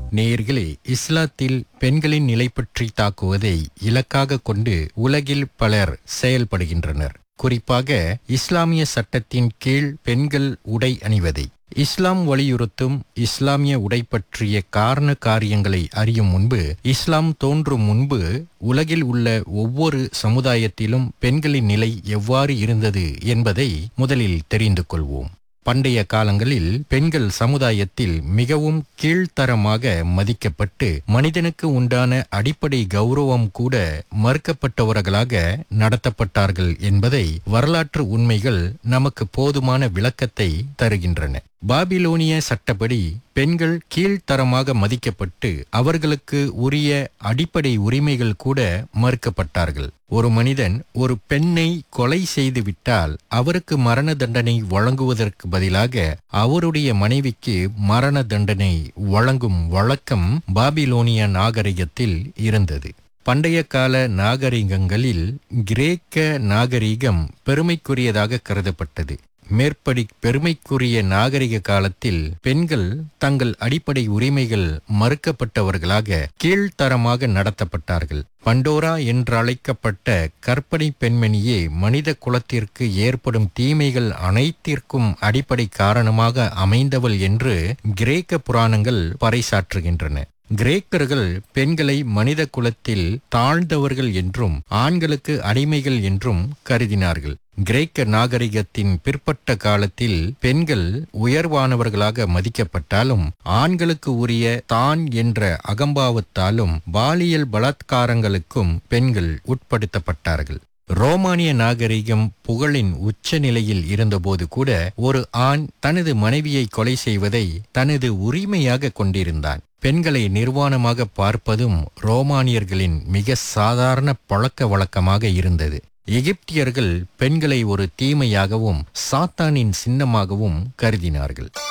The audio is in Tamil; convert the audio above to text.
நேயர்களே இஸ்லாத்தில் பெண்களின் நிலை பற்றி தாக்குவதை இலக்காக கொண்டு உலகில் பலர் செயல்படுகின்றனர் குறிப்பாக இஸ்லாமிய சட்டத்தின் கீழ் பெண்கள் உடை அணிவதை இஸ்லாம் வலியுறுத்தும் இஸ்லாமிய உடை பற்றிய காரண காரியங்களை அறியும் முன்பு இஸ்லாம் தோன்றும் முன்பு உலகில் உள்ள ஒவ்வொரு சமுதாயத்திலும் பெண்களின் நிலை எவ்வாறு இருந்தது என்பதை முதலில் தெரிந்து கொள்வோம் பண்டைய காலங்களில் பெண்கள் சமுதாயத்தில் மிகவும் கீழ்த்தரமாக மதிக்கப்பட்டு மனிதனுக்கு உண்டான அடிப்படை கௌரவம் கூட மறுக்கப்பட்டவர்களாக நடத்தப்பட்டார்கள் என்பதை வரலாற்று உண்மைகள் நமக்கு போதுமான விளக்கத்தை தருகின்றன பாபிலோனிய சட்டப்படி பெண்கள் கீழ்த்தரமாக மதிக்கப்பட்டு அவர்களுக்கு உரிய அடிப்படை உரிமைகள் கூட மறுக்கப்பட்டார்கள் ஒரு மனிதன் ஒரு பெண்ணை கொலை செய்து விட்டால் அவருக்கு மரண தண்டனை வழங்குவதற்கு பதிலாக அவருடைய மனைவிக்கு மரண தண்டனை வழங்கும் வழக்கம் பாபிலோனிய நாகரிகத்தில் இருந்தது பண்டைய கால நாகரிகங்களில் கிரேக்க நாகரிகம் பெருமைக்குரியதாக கருதப்பட்டது மேற்படி பெருமைக்குரிய நாகரிக காலத்தில் பெண்கள் தங்கள் அடிப்படை உரிமைகள் மறுக்கப்பட்டவர்களாக கீழ்த்தரமாக நடத்தப்பட்டார்கள் பண்டோரா என்றழைக்கப்பட்ட கற்பனை பெண்மணியே மனித குலத்திற்கு ஏற்படும் தீமைகள் அனைத்திற்கும் அடிப்படை காரணமாக அமைந்தவள் என்று கிரேக்க புராணங்கள் பறைசாற்றுகின்றன கிரேக்கர்கள் பெண்களை மனித குலத்தில் தாழ்ந்தவர்கள் என்றும் ஆண்களுக்கு அடிமைகள் என்றும் கருதினார்கள் கிரேக்க நாகரிகத்தின் பிற்பட்ட காலத்தில் பெண்கள் உயர்வானவர்களாக மதிக்கப்பட்டாலும் ஆண்களுக்கு உரிய தான் என்ற அகம்பாவத்தாலும் பாலியல் பலாத்காரங்களுக்கும் பெண்கள் உட்படுத்தப்பட்டார்கள் ரோமானிய நாகரிகம் புகழின் உச்ச நிலையில் இருந்தபோது கூட ஒரு ஆண் தனது மனைவியை கொலை செய்வதை தனது உரிமையாக கொண்டிருந்தான் பெண்களை நிர்வாணமாக பார்ப்பதும் ரோமானியர்களின் மிக சாதாரண பழக்க வழக்கமாக இருந்தது எகிப்தியர்கள் பெண்களை ஒரு தீமையாகவும் சாத்தானின் சின்னமாகவும் கருதினார்கள்